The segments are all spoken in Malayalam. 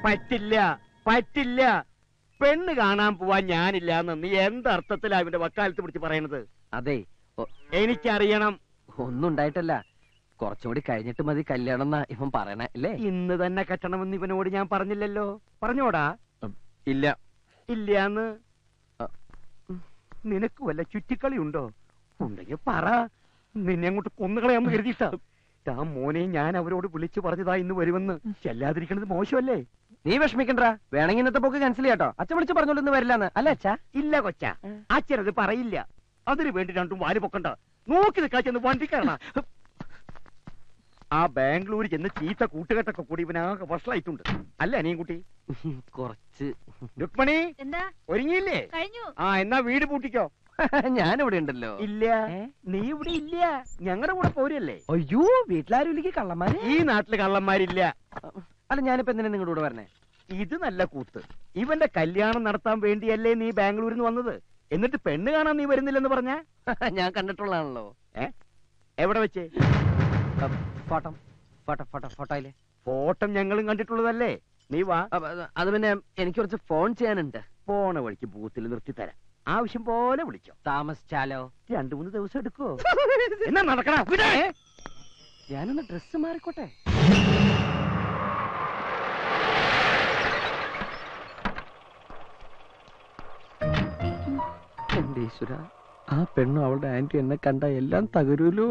പറ്റില്ല പറ്റില്ല പെണ്ണ് കാണാൻ പോവാൻ ഞാനില്ല എന്ന് നീ എന്തർത്ഥത്തിലാ ഇവന്റെ വക്കാലത്ത് പിടിച്ച് പറയണത് അതെ ഒ- എനിക്കറിയണം ഒന്നും ഉണ്ടായിട്ടല്ല കുറച്ചും കൂടി കഴിഞ്ഞിട്ട് മതി കല്യാണം എന്നാ ഇവൻ പറയണേ അല്ലേ ഇന്ന് തന്നെ കെട്ടണമെന്ന് ഇവനോട് ഞാൻ പറഞ്ഞില്ലല്ലോ പറഞ്ഞോടാ ഇല്ല ഇല്ലാന്ന് അ. നിനക്ക് വല്ല ചുറ്റിക്കളി ഉണ്ടോ ഉണ്ടെങ്കിൽ പറ നിന്നെ അങ്ങോട്ട് കൊന്നുകളയാന്ന് കരുതിയിട്ടാ ആ മോനെ ഞാൻ അവരോട് വിളിച്ചു പറഞ്ഞതാ ഇന്ന് വരുമെന്ന് ചെല്ലാതിരിക്കണത് മോശമല്ലേ നീ വിഷമിക്കണ്ട വേണമെങ്കിൽ ഇന്നത്തെ പോക്ക് ക്യാൻസൽ ചെയ്യാട്ടോ അച്ഛൻ വിളിച്ച് പറഞ്ഞോളൂ ഇന്ന് വരില്ലാന്ന് അല്ലേ അച്ഛാ ഇല്ല കൊച്ച അച്ഛനത് പറയില്ല അതിനു വേണ്ടി രണ്ടും വാല് പൊക്കണ്ട നോക്കി നിൽക്കാ ചെന്ന് വണ്ടി കയറണ ആ ബാംഗ്ലൂർ ചെന്ന് ചീത്ത കൂട്ടുകെട്ടൊക്കെ കൂടി ഇവനാകെ വഷളായിട്ടുണ്ട് അല്ല അനിയൻ കുട്ടി കുറച്ച് രുക്മണി എന്താ ഒരുങ്ങിയില്ലേ കഴിഞ്ഞു ആ എന്നാ വീട് പൂട്ടിക്കോ ഞാനിവിടെ ഉണ്ടല്ലോ ഇല്ല ഏ? നീ ഇവിടെ ഇല്ല ഞങ്ങളുടെ കൂടെ പോരല്ലേ അയ്യോ വീട്ടിലാരും ഇല്ലെങ്കിൽ കള്ളന്മാര് ഈ നാട്ടില് കള്ളന്മാരില്ല അല്ല ഞാനിപ്പോ എന്തിനാ നിങ്ങളുടെ കൂടെ വരണേ ഇത് നല്ല കൂത്ത് ഇവന്റെ കല്യാണം നടത്താൻ വേണ്ടിയല്ലേ നീ ബാംഗ്ലൂരിൽ നിന്ന് വന്നത് എന്നിട്ട് പെണ്ണ് കാണാൻ നീ വരുന്നില്ലെന്ന് പറഞ്ഞ ഞാൻ കണ്ടിട്ടുള്ളതാണല്ലോ എവിടെ വെച്ച് ഫോട്ടോ ഫോട്ടോ ഫോട്ടോ ഫോട്ടോയില് ഫോട്ടം ഞങ്ങളും കണ്ടിട്ടുള്ളതല്ലേ നീ വാ അപ്പൊ അത് അത് പിന്നെ എനിക്ക് കുറച്ച് ഫോൺ ചെയ്യാനുണ്ട് പോണ വഴിക്ക് ബൂത്തിൽ നിർത്തി തരാം ആവശ്യം പോലെ വിളിച്ചോ താമസിച്ചാലോ രണ്ടു മൂന്ന് ദിവസം എടുക്കോ എന്നാ നടക്കണ ഞാനൊന്ന് ഡ്രസ്സ് മാറിക്കോട്ടെ എന്റെ ഈശ്വര ആ പെണ്ണും അവളുടെ ആന്റി എന്നെ കണ്ട എല്ലാം തകരൂലോ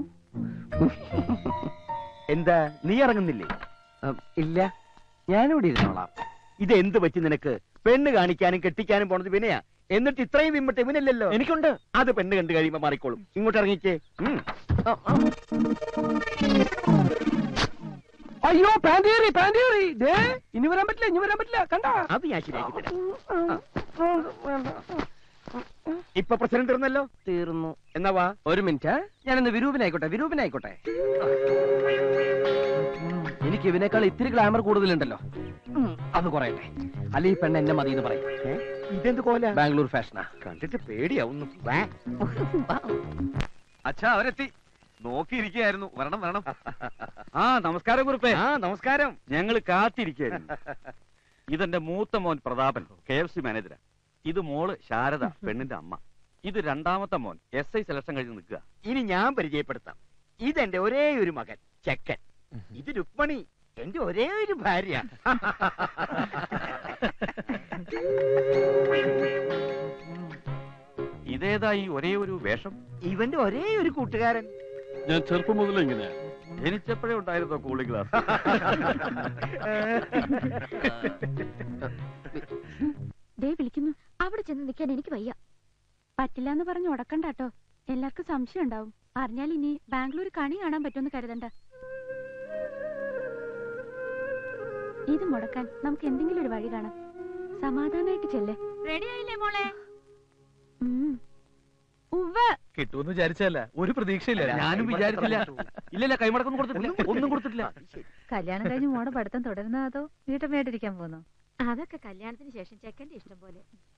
എന്താ നീ ഇറങ്ങുന്നില്ലേ അം, ഇല്ല ഞാനിവിടെ ഇരുന്നോളാം ഇത് എന്ത് പറ്റി നിനക്ക് പെണ്ണ് കാണിക്കാനും കെട്ടിക്കാനും പോണത് വിനയാ എന്നിട്ട് ഇത്രയും വിമ്പട്ട് ഇവനില്ലല്ലോ എനിക്കുണ്ട് അത് പെണ്ണ് കണ്ടു കഴിയുമ്പോ മാറിക്കോളും ഇങ്ങോട്ട് ഇറങ്ങിക്കേ ഉം. അ, അ. അയ്യോ പാൻറ്റേറി പാൻറ്റേറി ദേ ഇനി വരാൻ പറ്റില്ല ഇനി വരാൻ പറ്റില്ല കണ്ട അത് ഞാൻ ശരിയാക്കി തരാം ഇപ്പൊ പ്രസിഡന്റ് ഇരുന്നല്ലോ തീർന്നു എന്നാ വാ ഒരു മിനിറ്റ് ഞാനിന്ന് വിരൂപനായിക്കോട്ടെ വിരൂപനായിക്കോട്ടെ എനിക്ക് ഇവനേക്കാൾ ഇത്തിരി ഗ്ലാമർ കൂടുതലുണ്ടല്ലോ ഉം, അത് കുറയട്ടെ അല്ലെ ഈ പെണ്ണ് എന്നെ മതി എന്ന് പറയും ഏ? ഇതെന്ത് കോല ബാംഗ്ലൂർ ഫാഷനാ കണ്ടിട്ട് പേടിയാവുന്നു വാ. അച്ഛാ അവരെത്തി നോക്കിയിരിക്കുകയായിരുന്നു വരണം വരണം ആ നമസ്കാരം കുറിപ്പേ ആ നമസ്കാരം ഞങ്ങൾ കാത്തിരിക്കായിരുന്നു ഇതെന്റെ മൂത്ത മോൻ പ്രതാപൻ കെ എഫ് സി മാനേജരാ ഇത് മോള് ശാരദ പെണ്ണിന്റെ അമ്മ ഇത് രണ്ടാമത്തെ മോൻ എസ് ഐ സെലക്ഷൻ കഴിഞ്ഞ് നിൽക്കുക ഇനി ഞാൻ പരിചയപ്പെടുത്താം ഇതെന്റെ ഒരേ ഒരു മകൻ ചെക്കൻ ഇത് രുക്മണി എന്റെ ഒരേ ഒരു ഭാര്യ ഇതേതായി ഒരേ ഒരു വേഷം ഇവന്റെ ഒരേ ഒരു കൂട്ടുകാരൻ ഞാൻ ചെറുപ്പം മുതൽ ഇങ്ങനെ ജനിച്ചപ്പോഴേ ഉണ്ടായിരുന്നോ കൂളിംഗ് ഗ്ലാസ് ദേ വിളിക്കുന്നു അവിടെ ചെന്ന് നിൽക്കാൻ എനിക്ക് വയ്യ പറ്റില്ല എന്ന് പറഞ്ഞ് ഉടക്കണ്ട കേട്ടോ എല്ലാവർക്കും സംശയം ഉണ്ടാവും അറിഞ്ഞാൽ ഇനി ബാംഗ്ലൂർ കണി കാണാൻ പറ്റുമെന്ന് കരുതണ്ട ഇത് മുടക്കാൻ നമുക്ക് എന്തെങ്കിലും ഒരു വഴി കാണാം സമാധാനായിട്ട് ചെല്ലേ റെഡി ആയില്ലേ മോളെ ഉവ്വ് കിട്ടുമെന്ന് വിചാരിച്ചല്ല ഒരു പ്രതീക്ഷയില്ല ഞാനും വിചാരിച്ചില്ല ഇല്ലല്ല കൈമടക്കൊന്നും കൊടുത്തിട്ടില്ല ഒന്നും കൊടുത്തിട്ടില്ല കല്യാണം കഴിഞ്ഞ് മോടെ പഠിത്തം തുടരുന്നോ അതോ വീട്ടമ്മയായിട്ടിരിക്കാൻ പോകുന്നോ അതൊക്കെ കല്യാണത്തിന് ശേഷം ചെക്കന്റെ ഇഷ്ടം പോലെ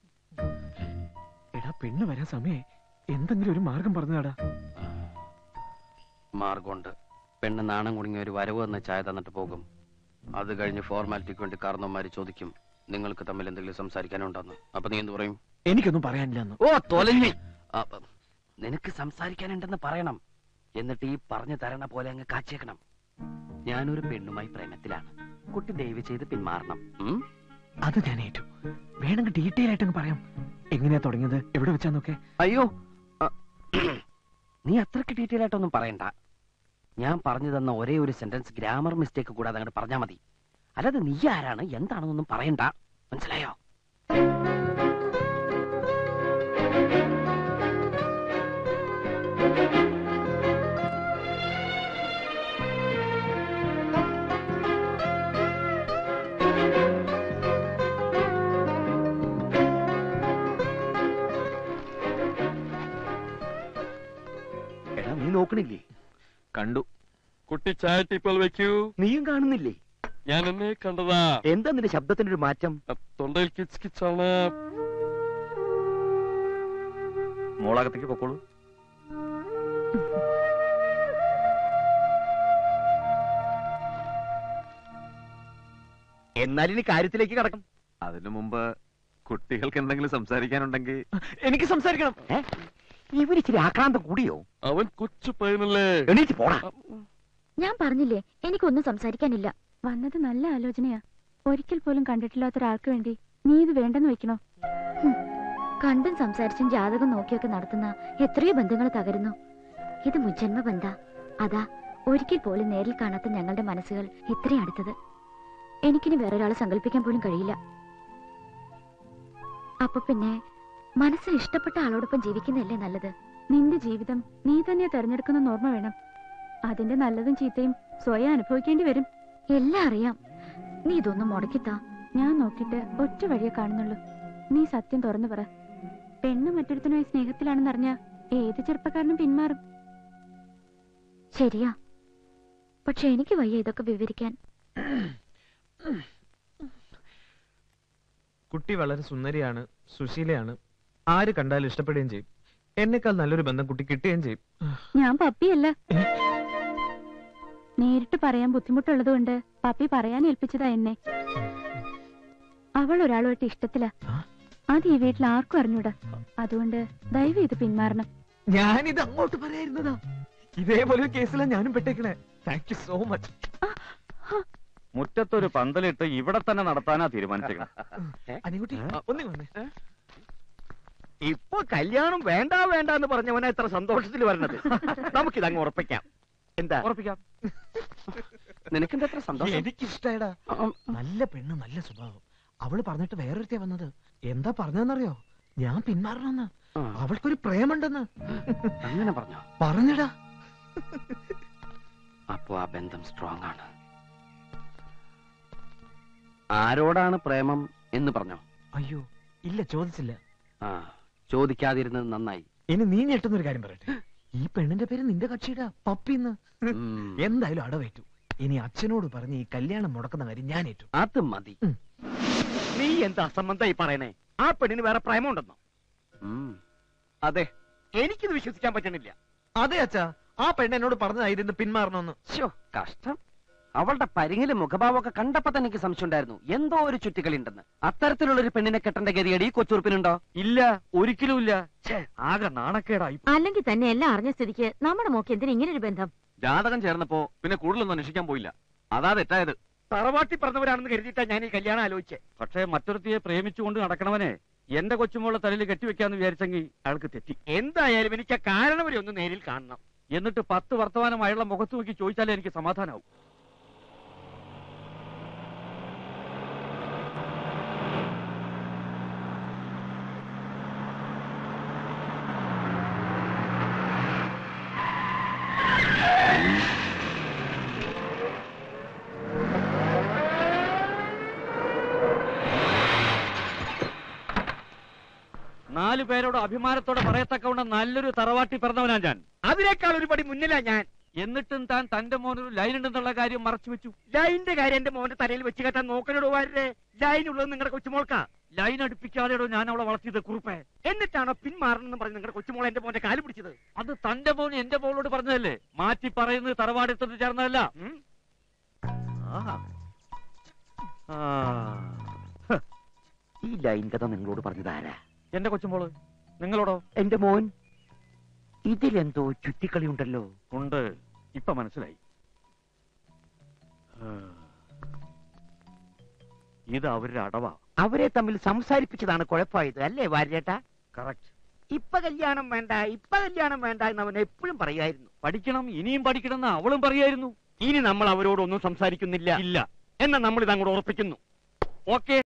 എടാ പെണ്ണ് വരാൻ സമയേ എന്തെങ്കിലും ഒരു മാർഗം പറഞ്ഞാടാ മാർഗമുണ്ട് പെണ്ണ് നാണം കുടുങ്ങിയ ഒരു വരവ് എന്ന ചായ തന്നിട്ട് പോകും അത് കഴിഞ്ഞ് ഫോർമാലിറ്റിക്ക് വേണ്ടി കാരണവന്മാര് ചോദിക്കും നിങ്ങൾക്ക് തമ്മിൽ എന്തെങ്കിലും സംസാരിക്കാനുണ്ടെന്ന് അപ്പൊ നീ എന്ത് പറയും എനിക്കൊന്നും പറയാനില്ലെന്ന് ഓ തൊലഞ്ഞി ആ, പ- നിനക്ക് സംസാരിക്കാനുണ്ടെന്ന് പറയണം എന്നിട്ട് ഈ പറഞ്ഞു തരണ പോലെ അങ്ങ് കാച്ചേക്കണം ഞാനൊരു പെണ്ണുമായി പ്രേമത്തിലാണ് കുട്ടി ദയവ് ചെയ്ത് പിന്മാറണം ഉം? അത് ഞാൻ ഏറ്റു വേണമെങ്കിൽ ഡീറ്റെയിൽ ആയിട്ട് അങ്ങ് പറയാം എങ്ങനെയാ തുടങ്ങിയത് എവിടെ വെച്ചാന്നൊക്കെ അയ്യോ ആ, നീ അത്രക്ക് ഡീറ്റെയിൽ ആയിട്ടൊന്നും പറയണ്ട ഞാൻ പറഞ്ഞു തന്ന ഒരേ ഒരു സെന്റൻസ് ഗ്രാമർ മിസ്റ്റേക്ക് കൂടാതെ അങ്ങോട്ട് പറഞ്ഞാൽ മതി അല്ലാതെ നീ ആരാണ് എന്താണെന്നൊന്നും പറയണ്ട മനസ്സിലായോ എടാ നീ നോക്കണില്ലേ കണ്ടു കുട്ടി ചായ ടീപ്പോൾ വെക്കൂ നീയും കാണുന്നില്ലേ ഞാൻ എന്നെ കണ്ടതാ എന്താ നിന്റെ ശബ്ദത്തിന്റെ ഒരു മാറ്റം തൊണ്ടയിൽ കിച്ച് കിച്ചാണ് മോളകത്തേക്ക് പൊക്കോളൂ എന്നാൽ ഇനി കാര്യത്തിലേക്ക് കടക്കാം അതിനു മുമ്പ് കുട്ടികൾക്ക് എന്തെങ്കിലും സംസാരിക്കാനുണ്ടെങ്കിൽ എനിക്ക് സംസാരിക്കണം ഇവര് ഇച്ചിരി ആക്രാന്തം കൂടിയോ അവൻ കൊച്ചു പയ്യനല്ലേ എണീറ്റ് പോടാ ഞാൻ പറഞ്ഞില്ലേ എനിക്കൊന്നും സംസാരിക്കാനില്ല വന്നത് നല്ല ആലോചനയാ ഒരിക്കൽ പോലും കണ്ടിട്ടില്ലാത്ത ഒരാൾക്ക് വേണ്ടി നീ ഇത് വേണ്ടെന്ന് വെക്കണോ കണ്ടും സംസാരിച്ചും ജാതകം നോക്കിയൊക്കെ നടത്തുന്ന എത്രയോ ബന്ധങ്ങൾ തകരുന്നു ഇത് മുജന്മ ബന്ധ അതാ ഒരിക്കൽ പോലും നേരിൽ കാണാത്ത ഞങ്ങളുടെ മനസ്സുകൾ ഇത്രയും അടുത്തത് എനിക്കിനി വേറൊരാളെ സങ്കല്പിക്കാൻ പോലും കഴിയില്ല അപ്പൊ പിന്നെ മനസ്സിന് ഇഷ്ടപ്പെട്ട ആളോടൊപ്പം ജീവിക്കുന്നതല്ലേ നല്ലത് നിന്റെ ജീവിതം നീ തന്നെ തെരഞ്ഞെടുക്കുന്ന ഓർമ്മ വേണം അതിന്റെ നല്ലതും ചീത്തയും സ്വയം അനുഭവിക്കേണ്ടി വരും എല്ലാം അറിയാം നീ ഇതൊന്നും മുടക്കിത്താ ഞാൻ നോക്കിയിട്ട് ഒറ്റ വഴിയെ കാണുന്നുള്ളൂ നീ സത്യം തുറന്നു പറ പെണ്ണ് മറ്റൊരുത്തനുമായി സ്നേഹത്തിലാണെന്നറിഞ്ഞ ഏത് ചെറുപ്പക്കാരനും പിന്മാറും ശരിയാ പക്ഷെ എനിക്ക് വയ്യ ഇതൊക്കെ വിവരിക്കാൻ കുട്ടി വളരെ സുന്ദരിയാണ് സുശീലയാണ് ആര് കണ്ടാലും ഇഷ്ടപ്പെടുകയും ചെയ്യും എന്നെക്കാൾ നല്ലൊരു ബന്ധം കുട്ടി കിട്ടുകയും ചെയ്യും ഞാൻ പപ്പിയല്ല നേരിട്ട് പറയാൻ ബുദ്ധിമുട്ടുള്ളത് കൊണ്ട് പപ്പി പറയാൻ ഏൽപ്പിച്ചതാ എന്നെ അവൾ ഒരാളുമായിട്ട് ഇഷ്ടത്തില ആ? അത് ഈ വീട്ടിൽ ആർക്കും അറിഞ്ഞൂടാ അതുകൊണ്ട് ദയവ് ഇത് പിന്മാറണം ഞാനിത് അങ്ങോട്ട് പറയായിരുന്നതാ ഇതേപോലെ ഒരു കേസിലാണ് ഞാനും പെട്ടേക്കണേ താങ്ക് യു സോ മച്ച് മുറ്റത്തൊരു പന്തലിട്ട് ഇവിടെ തന്നെ നടത്താനാ തീരുമാനിച്ചേക്കണം അനികുട്ടി ഒന്നേ വന്നേ ഇപ്പൊ കല്യാണം വേണ്ട വേണ്ട എന്ന് പറഞ്ഞവനാ ഇത്ര സന്തോഷത്തിൽ വരണത് നമുക്കിതങ്ങ് ഉറപ്പിക്കാം എന്താ ഉറപ്പിക്കാം നിനക്കെന്താ എത്ര സന്തോഷം എനിക്കിഷ്ടായടാ ഉം, നല്ല പെണ്ണ് നല്ല സ്വഭാവം അവള് പറഞ്ഞിട്ട് വേറൊരുത്തിയാ വന്നത് എന്താ പറഞ്ഞതെന്നറിയോ ഞാൻ പിന്മാറണമെന്ന് ആ, അവൾക്കൊരു പ്രേമുണ്ടെന്ന് അങ്ങനെ പറഞ്ഞോ പറഞ്ഞടാ അപ്പോ ആ ബന്ധം സ്ട്രോങ് ആണ് ആരോടാണ് പ്രേമം എന്ന് പറഞ്ഞോ അയ്യോ ഇല്ല ചോദിച്ചില്ല ആ ചോദിക്കാതിരുന്നത് നന്നായി ഇനി നീ ഞെട്ടുന്നൊരു കാര്യം പറയട്ടെ ഈ പെണ്ണിന്റെ പേര് നിന്റെ കക്ഷിയുടെ പപ്പിന്ന് ഉം, എന്തായാലും അടവേറ്റു ഇനി അച്ഛനോട് പറഞ്ഞ് ഈ കല്യാണം മുടക്കുന്ന കാര്യം ഞാൻ ഏറ്റു അത് മതി നീ എന്താ അസംബന്ധമായി പറയണേ ആ പെണ്ണിന് വേറെ പ്രേമുണ്ടെന്നോ ഉം, അതെ എനിക്കിത് വിശ്വസിക്കാൻ പറ്റണില്ല അതെ അച്ഛാ ആ പെണ്ണ് എന്നോട് പറഞ്ഞതായിരുന്നു പിന്മാറണമെന്ന് ശ്ശോ, കഷ്ടം അവളുടെ പരിങ്ങിലും മുഖഭാവമൊക്കെ കണ്ടപ്പോ തന്നെ എനിക്ക് സംശയം ഉണ്ടായിരുന്നു എന്തോ ഒരു ചുറ്റിക്കളി ഉണ്ടെന്ന് അത്തരത്തിലുള്ള ഒരു പെണ്ണിനെ കെട്ടേണ്ട ഗതിയടി ഈ കൊച്ചുറുപ്പിനുണ്ടോ ഇല്ല ഒരിക്കലും ഇല്ല ഛേ, ആകെ നാണക്കേടായി അല്ലെങ്കിൽ തന്നെ എല്ലാം അറിഞ്ഞ സ്ഥിതിക്ക് നമ്മുടെ മോക്ക് എന്തിനാ ഇങ്ങനെ ഒരു ബന്ധം ജാതകം ചേർന്നപ്പോ പിന്നെ കൂടുതലൊന്നും അന്വേഷിക്കാൻ പോയില്ല അതാ തെറ്റായത് തറവാട്ടി പറഞ്ഞവരാണെന്ന് കരുതിയിട്ടാ ഞാൻ ഈ കല്യാണം ആലോചിച്ചേ പക്ഷേ മറ്റൊരുത്തിയെ പ്രേമിച്ചുകൊണ്ട് നടക്കണവനെ എന്റെ കൊച്ചുമോളെ തലയിൽ കെട്ടിവെക്കാന്ന് വിചാരിച്ചെങ്കിൽ അയാൾക്ക് തെറ്റി എന്തായാലും എനിക്ക് ആ കാരണം വരെ ഒന്ന് നേരിൽ കാണണം എന്നിട്ട് പത്ത് വർത്തമാനം അയാളുടെ മുഖത്ത് നോക്കി ചോദിച്ചാലേ എനിക്ക് സമാധാനാവും നാലു പേരോട് അഭിമാനത്തോടെ പറയത്തക്കവണ്ണം നല്ലൊരു തറവാട്ടി പിറന്നവനാ ഞാൻ അതിനേക്കാൾ ഒരു പടി മുന്നിലാ ഞാൻ എന്നിട്ടും താൻ തന്റെ മോനൊരു ലൈൻ ഉണ്ടെന്നുള്ള കാര്യം മറച്ചു വെച്ചു ലൈനിന്റെ കാര്യം എന്റെ മോന്റെ തലയിൽ വെച്ച് കെട്ടാൻ നോക്കണോട് വാരേ ലൈൻ ഉള്ളത് നിങ്ങളുടെ കൊച്ചുമോൾക്കാ ലൈൻ അടുപ്പിക്കാതെയോ ഞാൻ അവളെ വളർത്തിയത് കുറുപ്പേ എന്നിട്ടാണോ പിന്മാറണമെന്ന് പറഞ്ഞ് നിങ്ങളുടെ കൊച്ചുമോൾ എന്റെ മോന്റെ കാല് പിടിച്ചത് അത് തന്റെ മോൻ എന്റെ മോളോട് പറഞ്ഞതല്ലേ മാറ്റി പറയുന്നത് തറവാടെടുത്തിട്ട് ചേർന്നതല്ല ഉം? ആഹാ. ആ. ഈ ലൈൻ കഥ നിങ്ങളോട് പറഞ്ഞത് ആരാ എന്റെ കൊച്ചുമോള് നിങ്ങളോടോ എന്റെ മോൻ ഇതിലെന്തോ ചുറ്റിക്കളി ഉണ്ടല്ലോ ഉണ്ട് ഇപ്പൊ മനസ്സിലായി ആ. ഇത് അവരുടെ അടവാ അവരെ തമ്മിൽ സംസാരിപ്പിച്ചതാണ് കുഴപ്പമായത് അല്ലേ വാര്യേട്ടാ കറക്റ്റ് ഇപ്പൊ കല്യാണം വേണ്ട ഇപ്പൊ കല്യാണം വേണ്ട എന്ന് അവൻ എപ്പോഴും പറയായിരുന്നു പഠിക്കണം ഇനിയും പഠിക്കണം എന്ന് അവളും പറയായിരുന്നു ഇനി നമ്മൾ അവരോടൊന്നും സംസാരിക്കുന്നില്ല ഇല്ല എന്നാ നമ്മൾ ഇത് അങ്ങോട്ട് ഉറപ്പിക്കുന്നു ഓക്കെ